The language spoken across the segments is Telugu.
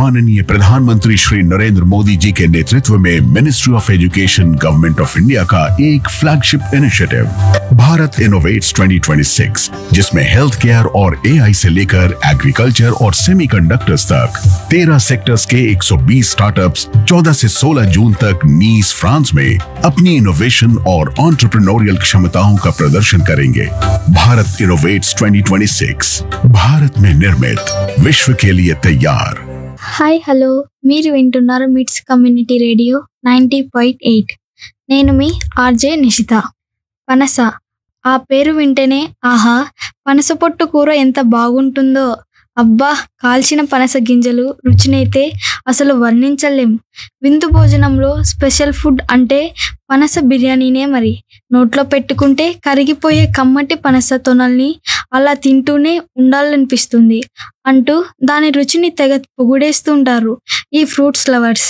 माननीय प्रधानमंत्री श्री नरेंद्र मोदी जी के नेतृत्व में ministry of education government of India का एक फ्लैगशिप इनिशिएटिव भारत इनोवेट्स 2026 जिसमें हेल्थ केयर और एआई से लेकर एग्रीकल्चर और सेमीकंडक्टर्स तक 13 सेक्टर्स के 120 स्टार्टअप्स 14 से 16 जून तक नीस फ्रांस में अपनी इनोवेशन और ऑन्टरप्रनोरियल क्षमताओं का प्रदर्शन करेंगे भारत इनोवेट्स 2026 भारत में निर्मित विश्व के लिए तैयार హాయ్ హలో మీరు వింటున్నారు MITS community radio ninety point eight నేను మీ ఆర్జే నిషిత పనస ఆ పేరు వింటేనే ఆహా పనస పొట్టు కూర ఎంత బాగుంటుందో అబ్బా కాల్చిన పనస గింజలు రుచినైతే అసలు వర్ణించలేం విందు భోజనంలో స్పెషల్ ఫుడ్ అంటే పనస బిర్యానీనే మరి నోట్లో పెట్టుకుంటే కరిగిపోయే కమ్మటి పనస తొనల్ని అలా తింటూనే ఉండాలనిపిస్తుంది అంటూ దాని రుచిని తెగ పొగుడేస్తుంటారు ఈ ఫ్రూట్స్ లవర్స్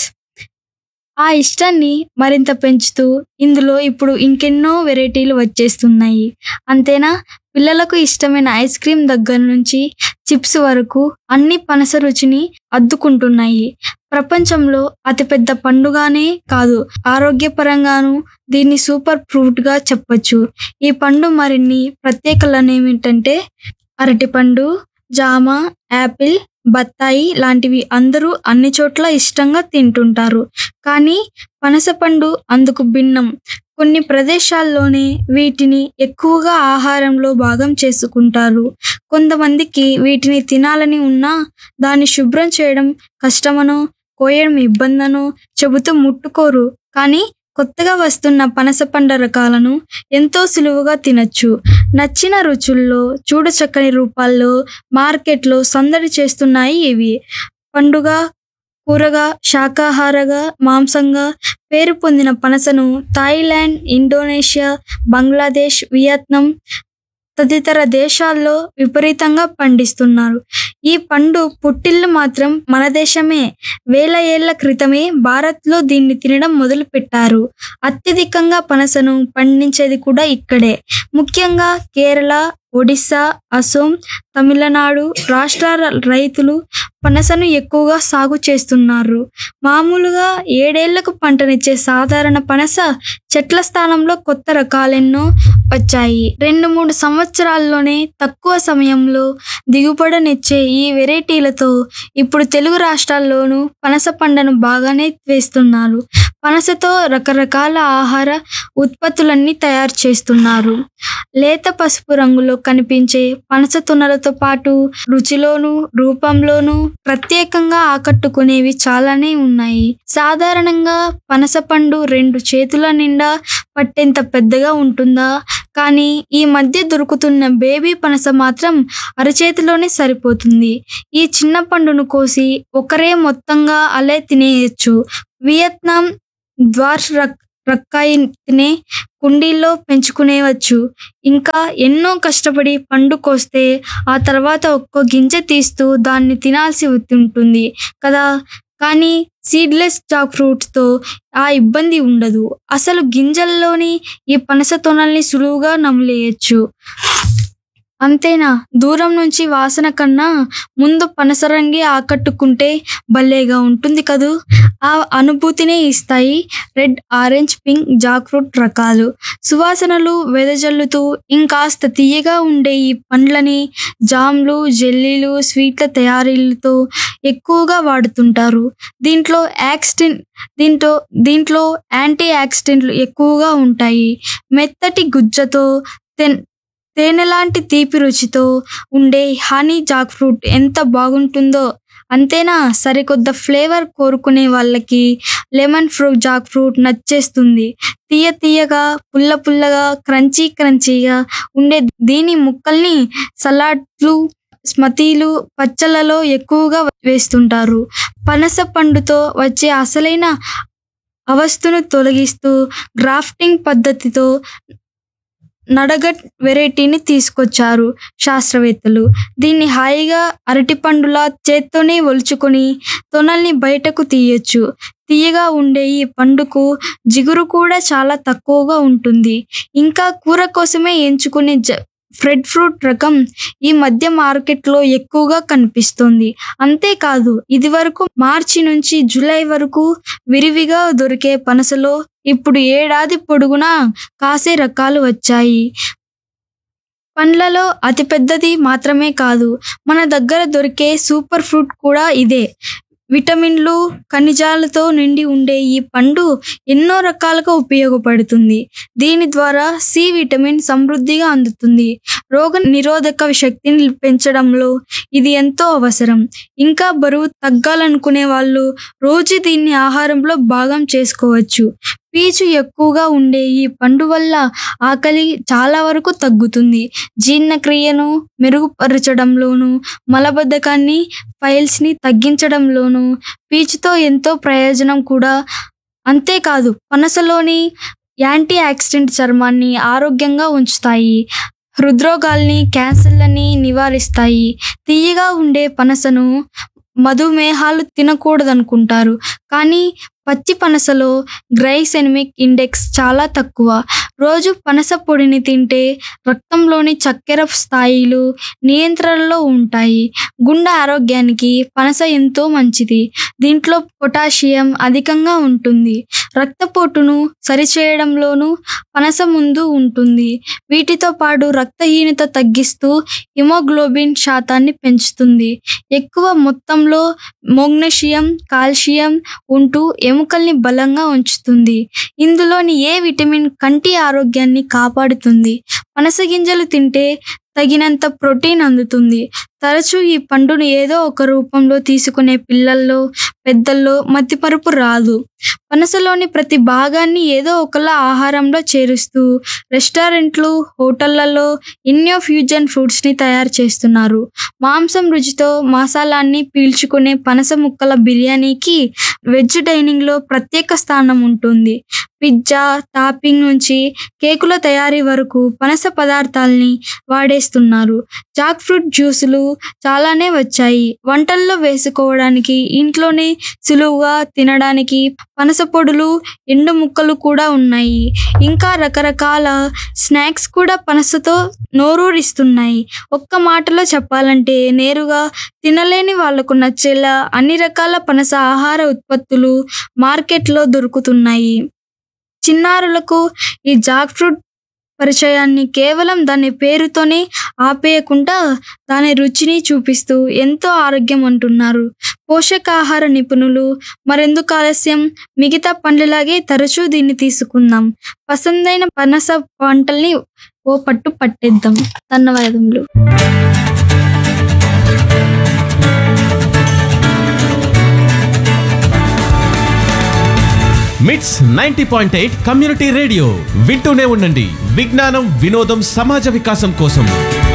ఆ ఇష్టాన్ని మరింత పెంచుతూ ఇందులో ఇప్పుడు ఇంకెన్నో వెరైటీలు వచ్చేస్తున్నాయి అంతేనా పిల్లలకు ఇష్టమైన ఐస్ క్రీమ్ దగ్గర నుంచి చిప్స్ వరకు అన్ని పనస రుచిని అద్దుకుంటున్నాయి ప్రపంచంలో అతిపెద్ద పండుగానే కాదు ఆరోగ్యపరంగాను దీన్ని సూపర్ ఫ్రూట్ గా చెప్పొచ్చు ఈ పండు మరిన్ని ప్రత్యేకలను ఏమిటంటే అరటిపండు జామ యాపిల్ బత్తాయి లాంటివి అందరూ అన్ని చోట్ల ఇష్టంగా తింటుంటారు కానీ పనసపండు అందుకు భిన్నం కొన్ని ప్రదేశాల్లోనే వీటిని ఎక్కువగా ఆహారంలో భాగం చేసుకుంటారు కొంతమందికి వీటిని తినాలని ఉన్నా దాన్ని శుభ్రం చేయడం కష్టమనో కోయడం ఇబ్బందనో చెబుతూ ముట్టుకోరు కానీ కొత్తగా వస్తున్న పనస పండు రకాలను ఎంతో సులువుగా తినచ్చు నచ్చిన రుచుల్లో చూడచక్కని రూపాల్లో మార్కెట్లో సందడి చేస్తున్నాయి ఇవి పండుగ కూరగా శాకాహారగా మాంసంగా పేరు పొందిన పనసను థాయిలాండ్ ఇండోనేషియా బంగ్లాదేశ్ వియత్నాం తదితర దేశాల్లో విపరీతంగా పండిస్తున్నారు ఈ పండు పుట్టిల్లు మాత్రం మన దేశమే వేల ఏళ్ల క్రితమే భారత్లో దీన్ని తినడం మొదలు పెట్టారు అత్యధికంగా పనసను పండించేది కూడా ఇక్కడే ముఖ్యంగా కేరళ ఒడిస్సా అసోం తమిళనాడు రాష్ట్రాల రైతులు పనసను ఎక్కువగా సాగు చేస్తున్నారు మామూలుగా ఏడేళ్లకు పంటనిచ్చే సాధారణ పనస చెట్ల స్థానంలో కొత్త రకాలెన్నో వచ్చాయి రెండు మూడు సంవత్సరాల్లోనే తక్కువ సమయంలో దిగుబడినిచ్చే ఈ వెరైటీలతో ఇప్పుడు తెలుగు రాష్ట్రాల్లోనూ పనస పంటను బాగానే వేస్తున్నారు పనసతో రకరకాల ఆహార ఉత్పత్తులన్నీ తయారు చేస్తున్నారు లేత పసుపు రంగులో కనిపించే పనస తునలతో పాటు రుచిలోను రూపంలోనూ ప్రత్యేకంగా ఆకట్టుకునేవి చాలానే ఉన్నాయి సాధారణంగా పనస పండు రెండు చేతుల నిండా పట్టేంత పెద్దగా ఉంటుందా కానీ ఈ మధ్య దొరుకుతున్న బేబీ పనస మాత్రం అరచేతిలోనే సరిపోతుంది ఈ చిన్న పండును కోసి ఒకరే మొత్తంగా అలే తినేయచ్చు వియత్నాం ద్వార్ష్ రక్ రక్కాయినే కుండీల్లో పెంచుకునేవచ్చు ఇంకా ఎన్నో కష్టపడి పండు కోస్తే ఆ తర్వాత ఒక్కో గింజ తీస్తూ దాన్ని తినాల్సి ఉంటుంది కదా కానీ సీడ్లెస్ జాక్ ఫ్రూట్స్తో ఆ ఇబ్బంది ఉండదు అసలు గింజల్లోని ఈ పనస తొనల్ని సులువుగా నమిలేయచ్చు అంతేనా దూరం నుంచి వాసన కన్నా ముందు పనసరంగి ఆకట్టుకుంటే భలేగా ఉంటుంది కదూ ఆ అనుభూతినే ఇస్తాయి red orange pink jackfruit రకాలు సువాసనలు వెదజల్లుతూ ఇంకాస్త తీయగా ఉండే ఈ పండ్లని జామ్లు జెల్లీలు స్వీట్ల తయారీలతో ఎక్కువగా వాడుతుంటారు దీంట్లో యాక్సిడెంట్ దీంట్లో దీంట్లో యాంటీ యాక్సిడెంట్లు ఎక్కువగా ఉంటాయి మెత్తటి గుజ్జతో తెన్ తేనెలాంటి తీపి రుచితో ఉండే హనీ జాక్ ఫ్రూట్ ఎంత బాగుంటుందో అంతేనా సరికొద్ద ఫ్లేవర్ కోరుకునే వాళ్ళకి లెమన్ ఫ్రూట్ జాక్ ఫ్రూట్ నచ్చేస్తుంది తీయ తీయగా పుల్ల పుల్లగా క్రంచీ క్రంచీగా ఉండే దీని ముక్కల్ని సలాడ్లు స్మతీలు పచ్చళ్ళలో ఎక్కువగా వేస్తుంటారు పనస పండుతో వచ్చే అసలైన అవస్థను తొలగిస్తూ గ్రాఫ్టింగ్ పద్ధతితో నడగట్ వెరైటీని తీసుకొచ్చారు శాస్త్రవేత్తలు దీన్ని హాయిగా అరటిపండులా చేత్తోనే ఒలుచుకొని తొనల్ని బయటకు తీయొచ్చు తీయగా ఉండే ఈ పండుకు జిగురు కూడా చాలా తక్కువగా ఉంటుంది ఇంకా కూర కోసమే ఎంచుకునే జ ఫ్రెడ్ ఫ్రూట్ రకం ఈ మధ్య మార్కెట్లో ఎక్కువగా కనిపిస్తుంది అంతేకాదు ఇది వరకు మార్చి నుంచి జూలై వరకు విరివిగా దొరికే పనసలో ఇప్పుడు ఏడాది పొడుగునా కాసే రకాలు వచ్చాయి పండ్లలో అతిపెద్దది మాత్రమే కాదు మన దగ్గర దొరికే సూపర్ ఫ్రూట్ కూడా ఇదే విటమిన్లు ఖనిజాలతో నిండి ఉండే ఈ పండు ఎన్నో రకాలుగా ఉపయోగపడుతుంది దీని ద్వారా సి విటమిన్ సమృద్ధిగా అందుతుంది రోగ నిరోధక శక్తిని పెంచడంలో ఇది ఎంతో అవసరం ఇంకా బరువు తగ్గాలనుకునే వాళ్ళు రోజు దీన్ని ఆహారంలో భాగం చేసుకోవచ్చు పీచు ఎక్కువగా ఉండే ఈ పండు వల్ల ఆకలి చాలా వరకు తగ్గుతుంది జీర్ణక్రియను మెరుగుపరచడంలోను మలబద్ధకాన్ని ఫైల్స్ని తగ్గించడంలోను పీచుతో ఎంతో ప్రయోజనం కూడా అంతేకాదు పనసలోని యాంటీ ఆక్సిడెంట్ చర్మాన్ని ఆరోగ్యంగా ఉంచుతాయి హృద్రోగాల్ని క్యాన్సర్లని నివారిస్తాయి తీయగా ఉండే పనసను మధుమేహాలు తినకూడదనుకుంటారు కానీ పచ్చి పనసలో గ్లైసెమిక్ ఇండెక్స్ చాలా తక్కువ రోజు పనస పొడిని తింటే రక్తంలోని చక్కెర స్థాయిలు నియంత్రణలో ఉంటాయి గుండె ఆరోగ్యానికి పనస ఎంతో మంచిది దీంట్లో పొటాషియం అధికంగా ఉంటుంది రక్తపోటును సరిచేయడంలోనూ పనస ముందు ఉంటుంది వీటితో పాటు రక్తహీనత తగ్గిస్తూ హిమోగ్లోబిన్ శాతాన్ని పెంచుతుంది ఎక్కువ మొత్తంలో మొగ్నీషియం కాల్షియం ఉంటూ ఎముకల్ని బలంగా ఉంచుతుంది ఇందులోని ఏ విటమిన్ కంటి ఆరోగ్యాన్ని కాపాడుతుంది పనస గింజలు తింటే తగినంత ప్రోటీన్ అందుతుంది తరచూ ఈ పండును ఏదో ఒక రూపంలో తీసుకునే పిల్లల్లో పెద్దల్లో మతిమరుపు రాదు పనసలోని ప్రతి భాగాన్ని ఏదో ఒకలా ఆహారంలో చేరుస్తూ రెస్టారెంట్లు హోటళ్లలో ఎన్నో ఫ్యూజన్ ఫుడ్స్ని తయారు చేస్తున్నారు మాంసం రుచితో మసాలాన్ని పీల్చుకునే పనస ముక్కల బిర్యానీకి వెజ్ డైనింగ్లో ప్రత్యేక స్థానం ఉంటుంది పిజ్జా టాపింగ్ నుంచి కేకుల తయారీ వరకు పనస పదార్థాల్ని వాడేస్తున్నారు జాక్ ఫ్రూట్ జ్యూసులు చాలానే వచ్చాయి వంటల్లో వేసుకోవడానికి ఇంట్లోనే సులువుగా తినడానికి పనస పొడులు ఎండు ముక్కలు కూడా ఉన్నాయి ఇంకా రకరకాల స్నాక్స్ కూడా పనసతో నోరూరిస్తున్నాయి ఒక్క మాటలో చెప్పాలంటే నేరుగా తినలేని వాళ్లకు నచ్చేలా అన్ని రకాల పనస ఆహార ఉత్పత్తులు మార్కెట్లో దొరుకుతున్నాయి చిన్నారులకు ఈ జాక్ ఫ్రూట్ పరిచయాన్ని కేవలం దాని పేరుతోనే ఆపేయకుండా దాని రుచిని చూపిస్తూ ఎంతో ఆరోగ్యం అంటున్నారు పోషకాహార నిపుణులు మరెందుకు ఆలస్యం మిగతా పండ్లలాగే తరచూ దీన్ని తీసుకుందాం పసందైన పనస పంటల్ని ఓ పట్టు పట్టేద్దాం ధన్యవాదములు MITS ninety point eight community radio వింటూనే ఉండండి విజ్ఞానం వినోదం సమాజ వికాసం కోసం